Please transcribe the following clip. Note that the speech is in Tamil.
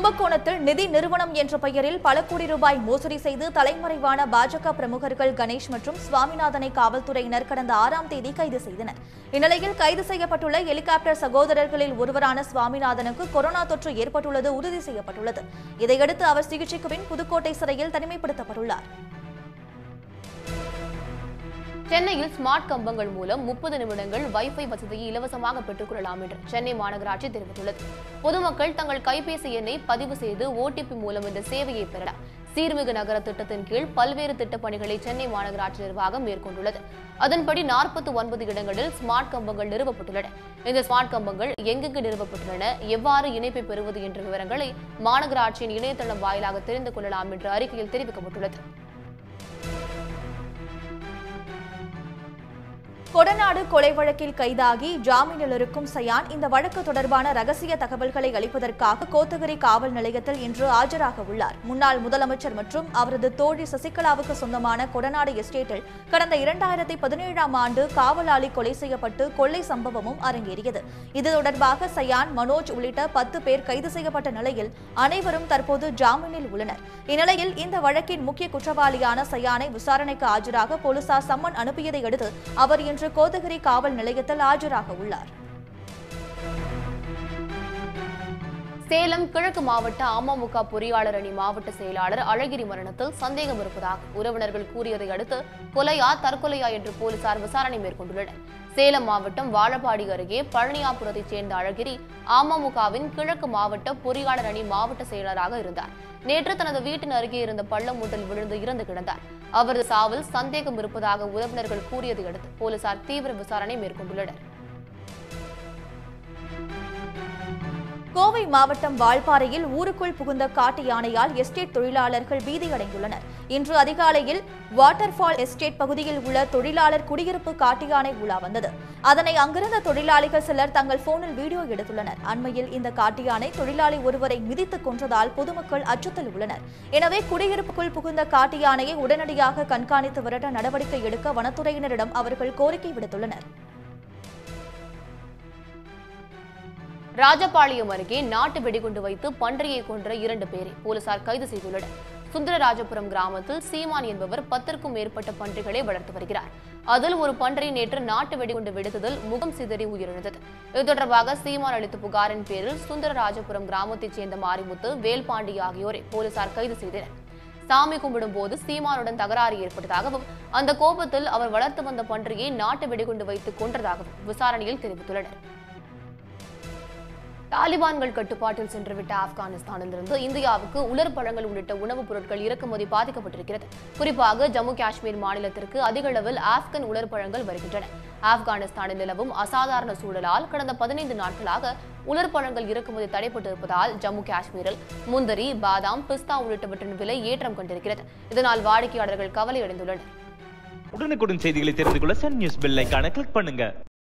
கும்பகோணத்தில் நிதி நிறுவனம் என்ற பெயரில் பல கோடி ரூபாய் மோசடி செய்து தலைமறைவான பாஜக பிரமுகர்கள் கணேஷ் மற்றும் சுவாமிநாதனை காவல்துறையினர் கடந்த ஆறாம் தேதி கைது செய்தனர் இந்நிலையில் கைது செய்யப்பட்டுள்ள ஹெலிகாப்டர் சகோதரர்களில் ஒருவரான சுவாமிநாதனுக்கு கொரோனா தொற்று ஏற்பட்டுள்ளது உறுதி செய்யப்பட்டுள்ளது இதையடுத்து அவர் சிகிச்சைக்கு பின் புதுக்கோட்டை சிறையில் தனிமைப்படுத்தப்பட்டுள்ளார் சென்னையில் ஸ்மார்ட் கம்பங்கள் மூலம் முப்பது நிமிடங்கள் வைஃபை வசதியை இலவசமாக பெற்றுக்கொள்ளலாம் என்று சென்னை மாநகராட்சி தெரிவித்துள்ளது பொதுமக்கள் தங்கள் கைபேசி எண்ணை பதிவு செய்து ஓடிபி மூலம் இந்த சேவையை பெறலாம் சீர்மிகு நகர திட்டத்தின் கீழ் பல்வேறு திட்டப் பணிகளை சென்னை மாநகராட்சி நிர்வாகம் மேற்கொண்டுள்ளது அதன்படி நாற்பத்தி ஒன்பது இடங்களில் ஸ்மார்ட் கம்பங்கள் நிறுவப்பட்டுள்ளன இந்த ஸ்மார்ட் கம்பங்கள் எங்கெங்கு நிறுவப்பட்டுள்ளன எவ்வாறு இணைப்பை பெறுவது என்ற விவரங்களை மாநகராட்சியின் இணையதளம் வாயிலாக தெரிந்து கொள்ளலாம் என்று அறிக்கையில் தெரிவிக்கப்பட்டுள்ளது கொடநாடு கொலை வழக்கில் கைதாகி ஜாமீனில் இருக்கும் சயான் இந்த வழக்கு தொடர்பான ரகசிய தகவல்களை அளிப்பதற்காக கோத்தகிரி காவல் நிலையத்தில் இன்று ஆஜராக உள்ளார் முன்னாள் முதலமைச்சர் மற்றும் அவரது தோழி சசிகலாவுக்கு சொந்தமான கொடநாடு எஸ்டேட்டில் கடந்த இரண்டாயிரத்தி பதினேழாம் ஆண்டு காவலாளி கொலை செய்யப்பட்டு கொள்ளை சம்பவமும் அரங்கேறியது இது தொடர்பாக சயான் மனோஜ் உள்ளிட்ட பத்து பேர் கைது செய்யப்பட்ட நிலையில் அனைவரும் தற்போது ஜாமீனில் உள்ளனர் இந்நிலையில் இந்த வழக்கின் முக்கிய குற்றவாளியான சயானை விசாரணைக்கு ஆஜராக போலீசார் சம்மன் அனுப்பியதை அடுத்து அவர் இன்று கோத்தகிரி காவல் நிலையத்தில் ஆஜராக உள்ளார் சேலம் கிழக்கு மாவட்ட அமமுக பொறியாளர் அணி மாவட்ட செயலாளர் அழகிரி மரணத்தில் சந்தேகம் இருப்பதாக உறவினர்கள் கூறியதை அடுத்து கொலையா தற்கொலையா என்று போலீசார் விசாரணை மேற்கொண்டுள்ளனர் சேலம் மாவட்டம் வாழப்பாடி அருகே பழனியாபுரத்தைச் சேர்ந்த அழகிரி அமமுகவின் கிழக்கு மாவட்ட பொறியாளர் அணி மாவட்ட செயலராக இருந்தார் நேற்று தனது வீட்டின் அருகே இருந்த பள்ளம் ஒன்றில் விழுந்து இறந்து கிடந்தார் அவரது சாவில் சந்தேகம் இருப்பதாக உறவினர்கள் கூறியதை அடுத்து போலீசார் தீவிர விசாரணை மேற்கொண்டுள்ளனர் கோவை மாவட்டம் வால்பாறையில் ஊருக்குள் புகுந்த காட்டு யானையால் எஸ்டேட் தொழிலாளர்கள் பீதியடைந்துள்ளனர் இன்று அதிகாலையில் வாட்டர்ஃபால் எஸ்டேட் பகுதியில் உள்ள தொழிலாளர் குடியிருப்பு காட்டு யானை உலா வந்தது அதனை அங்கிருந்த தொழிலாளிகள் சிலர் தங்கள் போனில் வீடியோ எடுத்துள்ளனர் அண்மையில் இந்த காட்டு யானை தொழிலாளி ஒருவரை மிதித்துக் கொன்றதால் பொதுமக்கள் அச்சத்தில் உள்ளனர் எனவே குடியிருப்புக்குள் புகுந்த காட்டு யானையை உடனடியாக கண்காணித்து விரட்ட நடவடிக்கை எடுக்க வனத்துறையினரிடம் அவர்கள் கோரிக்கை விடுத்துள்ளனர் ராஜபாளையம் அருகே நாட்டு வெடிகுண்டு வைத்து பன்றியை கொன்ற இரண்டு பேரை போலீசார் கைது செய்துள்ளனர் சுந்தரராஜபுரம் கிராமத்தில் சீமான் என்பவர் பத்திற்கும் மேற்பட்ட பன்றிகளை வளர்த்து வருகிறார் அதில் ஒரு பன்றி நேற்று நாட்டு வெடிகுண்டு வெடித்ததில் முகம் சிதறி உயிரிழந்தது இது தொடர்பாக சீமான் அளித்த புகாரின் பேரில் சுந்தரராஜபுரம் கிராமத்தைச் சேர்ந்த மாரிமுத்து வேல்பாண்டி ஆகியோரை போலீசார் கைது செய்தனர் சாமி கும்பிடும் போது சீமானுடன் தகராறு ஏற்பட்டதாகவும் அந்த கோபத்தில் அவர் வளர்த்து வந்த பன்றியை நாட்டு வெடிகுண்டு வைத்து கொன்றதாகவும் விசாரணையில் தெரிவித்துள்ளனர் தாலிபான்கள் கட்டுப்பாட்டில் சென்றுவிட்ட ஆப்கானிஸ்தானிலிருந்து இந்தியாவுக்கு உலர் பழங்கள் உள்ளிட்ட உணவுப் பொருட்கள் இறக்குமதி பாதிக்கப்பட்டிருக்கிறது குறிப்பாக ஜம்மு காஷ்மீர் மாநிலத்திற்கு அதிக அளவில் ஆப்கன் உலர் பழங்கள் வருகின்றன ஆப்கானிஸ்தானில் நிலவும் அசாதாரண சூழலால் கடந்த பதினைந்து நாட்களாக உலர் பழங்கள் இறக்குமதி தடைப்பட்டிருப்பதால் ஜம்மு காஷ்மீரில் முந்திரி பாதாம் பிஸ்தா உள்ளிட்டவற்றின் விலை ஏற்றம் கண்டிருக்கிறது இதனால் வாடிக்கையாளர்கள் கவலையடைந்துள்ளனர் உடனுக்குடன் செய்திகளை தெரிந்து கொள்ள சன் நியூஸ் பெல் ஐகானை கிளிக் பண்ணுங்க